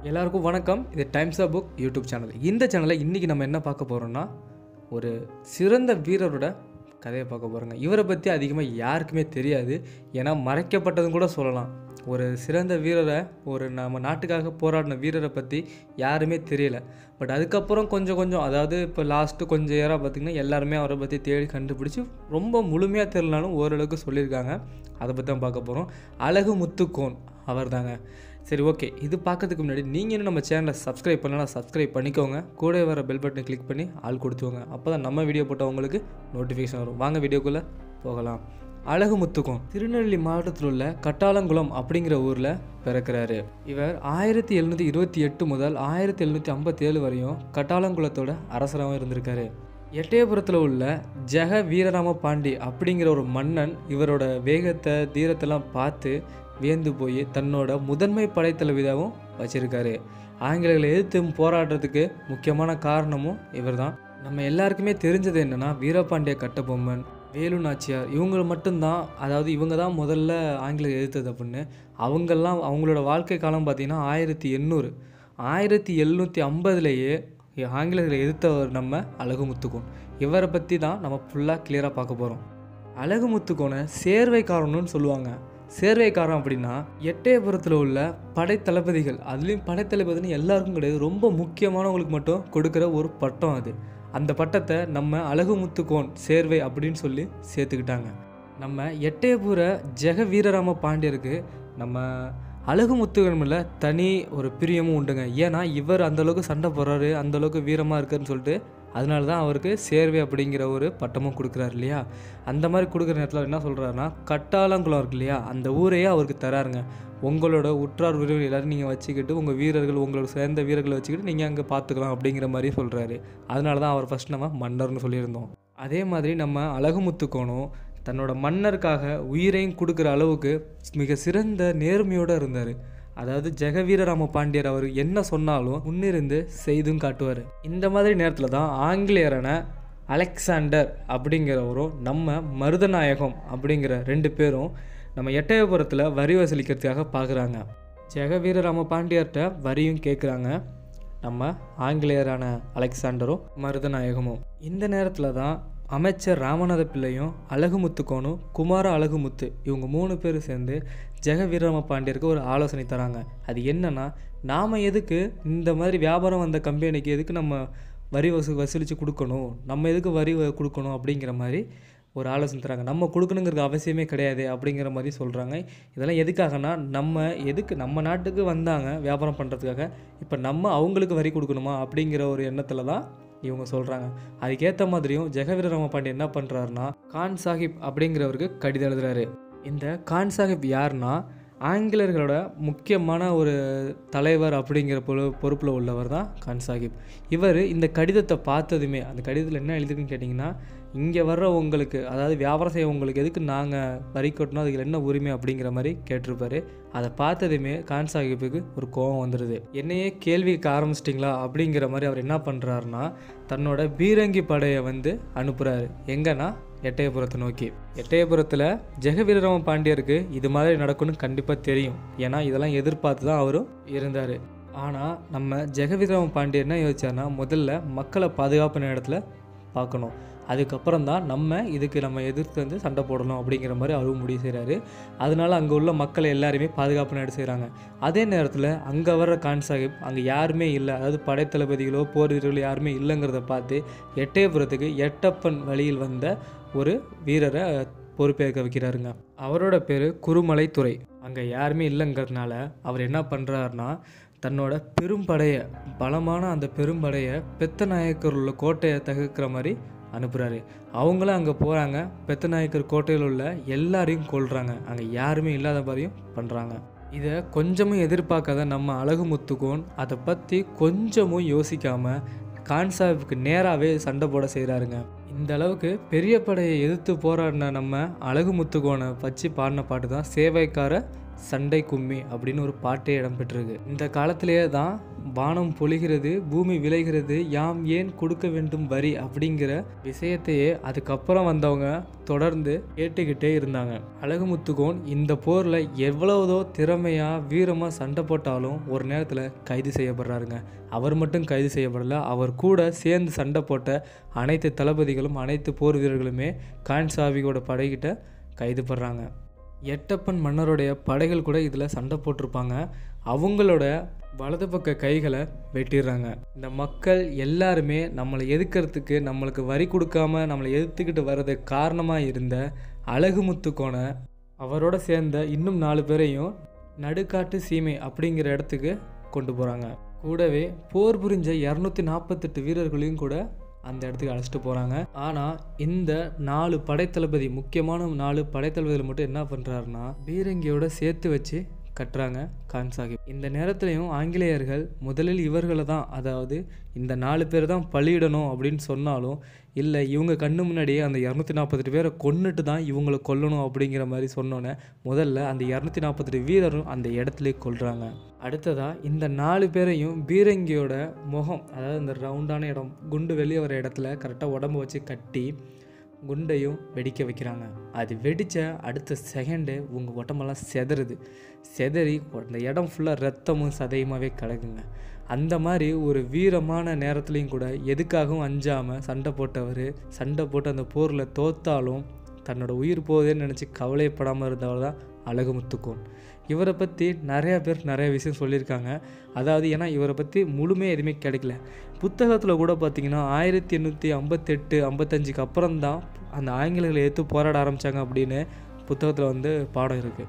எல்லாருக்கும் வணக்கம் இது times of book YouTube channel இந்த சேனலில் இன்றைக்கி நம்ம என்ன பார்க்க போகிறோம்னா ஒரு சிறந்த வீரரோட கதையை பார்க்க போகிறோங்க இவரை பற்றி அதிகமாக யாருக்குமே தெரியாது ஏன்னா மறைக்கப்பட்டதுன்னு கூட சொல்லலாம் ஒரு சிறந்த வீரரை ஒரு நம்ம நாட்டுக்காக போராடின வீரரை பற்றி யாருமே தெரியல பட் அதுக்கப்புறம் கொஞ்சம் கொஞ்சம் அதாவது இப்போ லாஸ்ட்டு கொஞ்சம் இயராக பார்த்திங்கன்னா எல்லாருமே அவரை பற்றி தேடி கண்டுபிடிச்சி ரொம்ப முழுமையாக தெரியலனாலும் ஓரளவுக்கு சொல்லியிருக்காங்க அதை பற்றி தான் பார்க்க போகிறோம் அழகு முத்துக்கோன் அவர் தாங்க சரி ஓகே இது பார்க்கறதுக்கு முன்னாடி நீங்கள் இன்னும் நம்ம சேனலை சப்ஸ்கிரைப் பண்ணலாம் சப்ஸ்கிரைப் பண்ணிக்கோங்க கூட வர பெல் பட்டனை கிளிக் பண்ணி ஆள் கொடுத்துவோங்க அப்போ தான் நம்ம வீடியோ போட்டால் உங்களுக்கு நோட்டிஃபிகேஷன் வரும் வாங்க வீடியோக்குள்ளே போகலாம் அழகு முத்துக்கோன் திருநெல்வேலி மாவட்டத்தில் உள்ள கட்டாளங்குளம் அப்படிங்கிற ஊரில் பிறக்கிறாரு இவர் ஆயிரத்தி எழுநூற்றி இருபத்தி எட்டு முதல் ஆயிரத்தி எழுநூற்றி ஐம்பத்தி ஏழு வரையும் கட்டாளங்குளத்தோட அரசராகவும் இருந்திருக்காரு எட்டயபுரத்தில் உள்ள ஜெக வீரராம பாண்டி அப்படிங்கிற ஒரு மன்னன் இவரோட வேகத்தை தீரத்தெல்லாம் பார்த்து வியந்து போய் தன்னோட முதன்மை படைத்தளபதியாகவும் வச்சிருக்காரு ஆங்கிலேயர்களை எதிர்த்து போராடுறதுக்கு முக்கியமான காரணமும் இவர்தான் நம்ம எல்லாருக்குமே தெரிஞ்சது என்னன்னா வீரபாண்டிய கட்டபொம்மன் வேலு நாச்சியார் இவங்க மட்டும்தான் அதாவது இவங்க தான் முதல்ல ஆங்கிலேயர் எதிர்த்தது அப்படின்னு அவங்கெல்லாம் அவங்களோட வாழ்க்கை காலம் பார்த்திங்கன்னா ஆயிரத்தி எண்ணூறு ஆயிரத்தி எழுநூற்றி ஐம்பதுலேயே ஆங்கிலேயர்களை எதிர்த்தவர் நம்ம அழகு முத்துக்கோன் இவரை பற்றி தான் நம்ம ஃபுல்லாக கிளியராக பார்க்க போகிறோம் அழகு முத்துக்கோனை சேர்வைக்காரனுன்னு சொல்லுவாங்க சேர்வைக்காரன் அப்படின்னா எட்டயபுரத்தில் உள்ள படைத்தளபதிகள் அதுலேயும் படைத்தளபதினு எல்லாருக்கும் கிடையாது ரொம்ப முக்கியமானவங்களுக்கு மட்டும் கொடுக்குற ஒரு பட்டம் அது அந்த பட்டத்தை நம்ம அழகு முத்துக்கோன் சேர்வை அப்படின்னு சொல்லி சேர்த்துக்கிட்டாங்க நம்ம எட்டயபுர ஜெக வீரராம பாண்டியருக்கு நம்ம அழகு முத்துக்கோன்ல தனி ஒரு பிரியமும் உண்டுங்க ஏன்னா இவர் அந்தளவுக்கு சண்டை போடுறாரு அந்தளவுக்கு வீரமாக இருக்காருன்னு சொல்லிட்டு அதனால தான் அவருக்கு சேர்வை அப்படிங்கிற ஒரு பட்டமும் கொடுக்குறாரு இல்லையா அந்த மாதிரி கொடுக்குற நேரத்தில் என்ன சொல்கிறாருன்னா கட்டாளங்குளம் இருக்கு இல்லையா அந்த ஊரையே அவருக்கு தராருங்க உங்களோட உற்றார் உறவினர் எல்லாரும் நீங்கள் வச்சுக்கிட்டு உங்கள் வீரர்கள் உங்களோட சேர்ந்த வீரர்களை வச்சுக்கிட்டு நீங்கள் அங்கே பார்த்துக்கலாம் அப்படிங்கிற மாதிரி சொல்கிறாரு அதனால தான் அவர் ஃபஸ்ட் நம்ம மன்னர்னு சொல்லியிருந்தோம் அதே மாதிரி நம்ம அழகுமுத்துக்கோணும் தன்னோட மன்னருக்காக உயிரையும் கொடுக்குற அளவுக்கு மிக சிறந்த நேர்மையோடு இருந்தார் அதாவது ஜெகவீரராம பாண்டியர் அவர் என்ன சொன்னாலும் முன்னிருந்து செய்தும் காட்டுவார் இந்த மாதிரி நேரத்தில் தான் ஆங்கிலேயரான அலெக்சாண்டர் அப்படிங்கிறவரும் நம்ம மருதநாயகம் அப்படிங்கிற ரெண்டு பேரும் நம்ம எட்டயபுரத்தில் வரி வசூலிக்கிறதுக்காக பார்க்குறாங்க ஜெகவீரராம பாண்டியர்கிட்ட வரியும் கேட்குறாங்க நம்ம ஆங்கிலேயரான அலெக்சாண்டரும் மருதநாயகமும் இந்த நேரத்தில் தான் அமைச்சர் ராமநாத பிள்ளையும் அழகுமுத்துக்கோனும் குமார அழகுமுத்து இவங்க மூணு பேர் சேர்ந்து ஜெக வீரராம பாண்டியருக்கு ஒரு ஆலோசனை தராங்க அது என்னன்னா நாம் எதுக்கு இந்த மாதிரி வியாபாரம் வந்த கம்பெனிக்கு எதுக்கு நம்ம வரி வசூ வசூலித்து கொடுக்கணும் நம்ம எதுக்கு வரி வ- கொடுக்கணும் அப்படிங்கிற மாதிரி ஒரு ஆலோசனை தராங்க நம்ம கொடுக்கணுங்கிறது அவசியமே கிடையாது அப்படிங்கிற மாதிரி சொல்கிறாங்க இதெல்லாம் எதுக்காகனா நம்ம எதுக்கு நம்ம நாட்டுக்கு வந்தாங்க வியாபாரம் பண்ணுறதுக்காக இப்போ நம்ம அவங்களுக்கு வரி கொடுக்கணுமா அப்படிங்கிற ஒரு எண்ணத்தில் தான் இவங்க சொல்கிறாங்க அதுக்கேற்ற மாதிரியும் ஜெகவீரராம பாண்டியன் என்ன பண்ணுறாருனா கான் சாஹிப் அப்படிங்கிறவருக்கு கடிதம் எழுதுறாரு இந்த கான் சாஹிப் யாருன்னா ஆங்கிலேயர்களோட முக்கியமான ஒரு தலைவர் அப்படிங்கிற பொறு பொறுப்பில் உள்ளவர் தான் கான் சாஹிப் இவர் இந்த கடிதத்தை பார்த்ததுமே அந்த கடிதத்தில் என்ன எழுதிருக்குன்னு கேட்டிங்கன்னா இங்கே வர்ற உங்களுக்கு அதாவது வியாபாரம் செய்ய உங்களுக்கு எதுக்கு நாங்கள் வரி கட்டணும் அதுக்கு என்ன உரிமை அப்படிங்கிற மாதிரி கேட்டிருப்பாரு அதை பார்த்ததுமே கான் சாஹிப்புக்கு ஒரு கோபம் வந்துடுது என்னையே கேள்வி கேட்க ஆரம்பிச்சிட்டிங்களா அப்படிங்கிற மாதிரி அவர் என்ன பண்ணுறாருனா தன்னோட பீரங்கி படையை வந்து அனுப்புகிறாரு எங்கன்னா எட்டயபுரத்தை நோக்கி எட்டயபுரத்தில் ஜெகவீரராம பாண்டியருக்கு இது மாதிரி நடக்கும்னு கண்டிப்பாக தெரியும் ஏன்னா இதெல்லாம் எதிர்பார்த்து தான் அவரும் இருந்தார் ஆனால் நம்ம ஜெகவீரராம பாண்டியர் என்ன யோசிச்சார்னா முதல்ல மக்களை பாதுகாப்பான இடத்துல பார்க்கணும் அதுக்கப்புறம் தான் நம்ம இதுக்கு நம்ம எதிர்த்து வந்து சண்டை போடணும் அப்படிங்கிற மாதிரி அவரும் முடிவு செய்கிறாரு அதனால அங்கே உள்ள மக்களை எல்லாருமே பாதுகாப்பு நட செய்கிறாங்க அதே நேரத்தில் அங்கே வர்ற கான் சாஹிப் அங்கே யாருமே இல்லை அதாவது படைத்தளபதிகளோ போர் வீரர்களோ யாருமே இல்லைங்கிறத பார்த்து எட்டயபுரத்துக்கு எட்டப்பன் வழியில் வந்த ஒரு வீரரை பொறுப்பேற்க வைக்கிறாருங்க அவரோட பேர் குருமலைத்துறை அங்கே யாருமே இல்லைங்கிறதுனால அவர் என்ன பண்ணுறாருனா தன்னோட பெரும்படையை பலமான அந்த பெரும்படையை பெத்தநாயக்கர் உள்ள கோட்டையை தகுக்கிற மாதிரி அனுப்புகிறாரு அவங்களும் அங்கே போகிறாங்க பெத்தநாயக்கர் கோட்டையில் உள்ள எல்லாரையும் கொல்றாங்க அங்கே யாருமே இல்லாத மாதிரியும் பண்ணுறாங்க இதை கொஞ்சமும் எதிர்பார்க்காத நம்ம அழகு முத்துக்கோன் அதை பற்றி கொஞ்சமும் யோசிக்காமல் கான் சாஹிப்புக்கு நேராகவே சண்டை போட செய்கிறாருங்க இந்த அளவுக்கு பெரிய படையை எதிர்த்து போராடின நம்ம அழகு முத்துக்கோனை வச்சு பாடின பாட்டு தான் சேவைக்கார சண்டை கும்மி அப்படின்னு ஒரு பாட்டே இடம்பெற்றிருக்கு இந்த காலத்திலேயே தான் வானம் பொழிகிறது பூமி விளைகிறது யாம் ஏன் கொடுக்க வேண்டும் வரி அப்படிங்கிற விஷயத்தையே அதுக்கப்புறம் வந்தவங்க தொடர்ந்து கேட்டுக்கிட்டே இருந்தாங்க அழகுமுத்துக்கோன் இந்த போரில் எவ்வளவுதோ திறமையாக வீரமாக சண்டை போட்டாலும் ஒரு நேரத்தில் கைது செய்யப்படுறாருங்க அவர் மட்டும் கைது செய்யப்படல அவர் கூட சேர்ந்து சண்டை போட்ட அனைத்து தளபதிகளும் அனைத்து போர் வீரர்களுமே கான்சாவியோட படைகிட்ட கைது படுறாங்க எட்டப்பன் மன்னருடைய படைகள் கூட இதில் சண்டை போட்டிருப்பாங்க அவங்களோட வலது பக்க கைகளை வெட்டிடுறாங்க இந்த மக்கள் எல்லாருமே நம்மளை எதுக்கிறதுக்கு நம்மளுக்கு வரி கொடுக்காம நம்மளை எதிர்த்துக்கிட்டு வர்றது காரணமாக இருந்த அழகுமுத்துக்கோனை அவரோட சேர்ந்த இன்னும் நாலு பேரையும் நடுக்காட்டு சீமை அப்படிங்கிற இடத்துக்கு கொண்டு போகிறாங்க கூடவே போர் புரிஞ்ச இரநூத்தி நாற்பத்தெட்டு வீரர்களையும் கூட அந்த இடத்துக்கு அழைச்சிட்டு போகிறாங்க ஆனால் இந்த நாலு படைத்தளபதி முக்கியமான நாலு படைத்தளபதிகள் மட்டும் என்ன பண்ணுறாருன்னா பீரங்கியோட சேர்த்து வச்சு கட்டுறாங்க கான் சாஹிப் இந்த நேரத்துலையும் ஆங்கிலேயர்கள் முதலில் இவர்களை தான் அதாவது இந்த நாலு பேர் தான் பலியிடணும் அப்படின்னு சொன்னாலும் இல்லை இவங்க கண்ணு முன்னாடியே அந்த இரநூத்தி நாற்பத்தெட்டு பேரை கொன்னுட்டு தான் இவங்களை கொல்லணும் அப்படிங்கிற மாதிரி சொன்னோன்னே முதல்ல அந்த இரநூத்தி நாற்பத்தெட்டு வீரரும் அந்த இடத்துல கொல்றாங்க அடுத்ததாக இந்த நாலு பேரையும் பீரங்கியோட முகம் அதாவது இந்த ரவுண்டான இடம் குண்டு வெளியே வர இடத்துல கரெக்டாக உடம்பு வச்சு கட்டி குண்டையும் வெடிக்க வைக்கிறாங்க அது வெடித்த அடுத்த செகண்டு உங்கள் உடம்பெல்லாம் செதறுது செதறி அந்த இடம் ஃபுல்லாக ரத்தமும் சதையுமாவே கிடக்குங்க அந்த மாதிரி ஒரு வீரமான நேரத்துலையும் கூட எதுக்காகவும் அஞ்சாமல் சண்டை போட்டவர் சண்டை போட்டு அந்த போரில் தோத்தாலும் தன்னோட உயிர் போகுதுன்னு நினச்சி கவலைப்படாமல் இருந்தவர் தான் அழகுமுத்துக்கோன் இவரை பற்றி நிறையா பேர் நிறைய விஷயம் சொல்லியிருக்காங்க அதாவது ஏன்னா இவரை பற்றி முழுமையாக எதுவுமே கிடைக்கல புத்தகத்தில் கூட பார்த்தீங்கன்னா ஆயிரத்தி எண்ணூற்றி ஐம்பத்தெட்டு ஐம்பத்தஞ்சுக்கு அப்புறம் தான் அந்த ஆங்கிலேயர்களை எடுத்து போராட ஆரம்பித்தாங்க அப்படின்னு புத்தகத்தில் வந்து பாடம் இருக்குது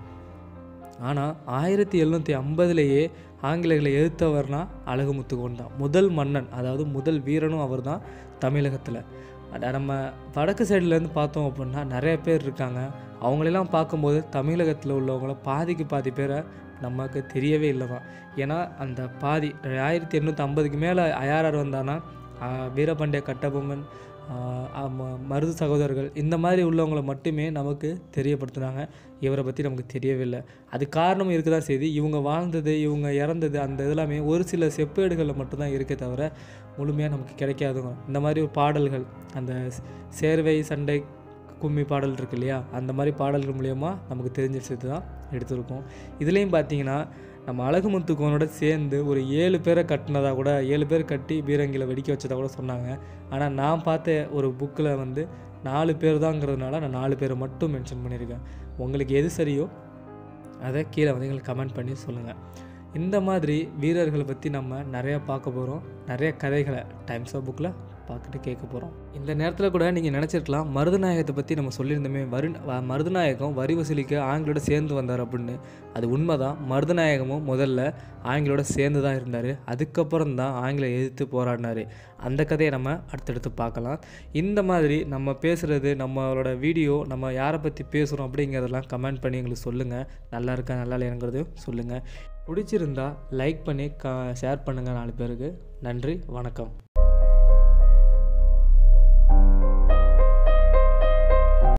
ஆனால் ஆயிரத்தி எழுநூற்றி ஐம்பதுலேயே ஆங்கிலேயர்களை எதிர்த்தவர்னா அழகுமுத்துக்கோன் தான் முதல் மன்னன் அதாவது முதல் வீரனும் அவர் தான் தமிழகத்தில் அட நம்ம வடக்கு சைட்லேருந்து பார்த்தோம் அப்படின்னா நிறைய பேர் இருக்காங்க அவங்களெல்லாம் பார்க்கும்போது தமிழகத்தில் உள்ளவங்கள பாதிக்கு பாதி பேரை நமக்கு தெரியவே இல்லை தான் ஏன்னா அந்த பாதி ஆயிரத்தி எண்ணூற்றி ஐம்பதுக்கு மேலே யார் வந்தான்னா ஆஹ் வீரபாண்டிய கட்டபொம்மன் ஆஹ் ஆமா, மருது சகோதரர்கள் இந்த மாதிரி உள்ளவங்கள மட்டுமே நமக்கு தெரியப்படுத்துனாங்க இவரை பற்றி நமக்கு தெரியவே இல்லை அது காரணம் இருக்க தான் செய்து இவங்க வாழ்ந்தது இவங்க இறந்தது அந்த இதெல்லாமே ஒரு சில செப்பேடுகளில் மட்டும்தான் இருக்கே தவிர முழுமையாக நமக்கு கிடைக்காதுங்க இந்த மாதிரி ஒரு பாடல்கள் அந்த சேர்வை சண்டை கும்மி பாடல் இருக்கு இல்லையா அந்த மாதிரி பாடல்கள் மூலயமா நமக்கு தெரிஞ்ச விஷயத்தை தான் எடுத்திருக்கோம் இதுலேயும் பார்த்தீங்கன்னா நம்ம அழகுமுத்துக்கோனோட சேர்ந்து ஒரு ஏழு பேரை கட்டினதா கூட ஏழு பேர் கட்டி பீரங்கியில் வெடிக்க வச்சதா கூட சொன்னாங்க ஆனால் நான் பார்த்த ஒரு புக்கில் வந்து நாலு பேர் தாங்கிறதுனால நான் நாலு பேரை மட்டும் மென்ஷன் பண்ணியிருக்கேன் உங்களுக்கு எது சரியோ அதை கீழே வந்து எங்களுக்கு கமெண்ட் பண்ணி சொல்லுங்கள் இந்த மாதிரி வீரர்களை பற்றி நம்ம நிறையா பார்க்க போகிறோம் நிறைய கதைகளை டைம்ஸ் ஆஃப் புக்கில் பார்த்துட்டு கேட்க போகிறோம் இந்த நேரத்தில் கூட நீங்கள் நினச்சிருக்கலாம் மருதநாயகத்தை பற்றி நம்ம சொல்லியிருந்தோமே வரு வ- மருதநாயகம் வரி வசூலிக்க ஆங்கிலோட சேர்ந்து வந்தார் அப்படின்னு அது உண்மைதான் மருதநாயகமும் முதல்ல ஆங்கிலோட சேர்ந்து தான் இருந்தார் அதுக்கப்புறம் தான் ஆங்கில எதிர்த்து போராடினார் அந்த கதையை நம்ம அடுத்தடுத்து பார்க்கலாம் இந்த மாதிரி நம்ம பேசுகிறது நம்மளோட வீடியோ நம்ம யாரை பற்றி பேசுகிறோம் அப்படிங்கிறதெல்லாம் கமெண்ட் பண்ணி எங்களுக்கு சொல்லுங்கள் நல்லா இருக்கா நல்லா இல்லையாங்கிறதையும் சொல்லுங்கள் பிடிச்சிருந்தா லைக் பண்ணி க ஷேர் பண்ணுங்கள் நாலு பேருக்கு நன்றி வணக்கம்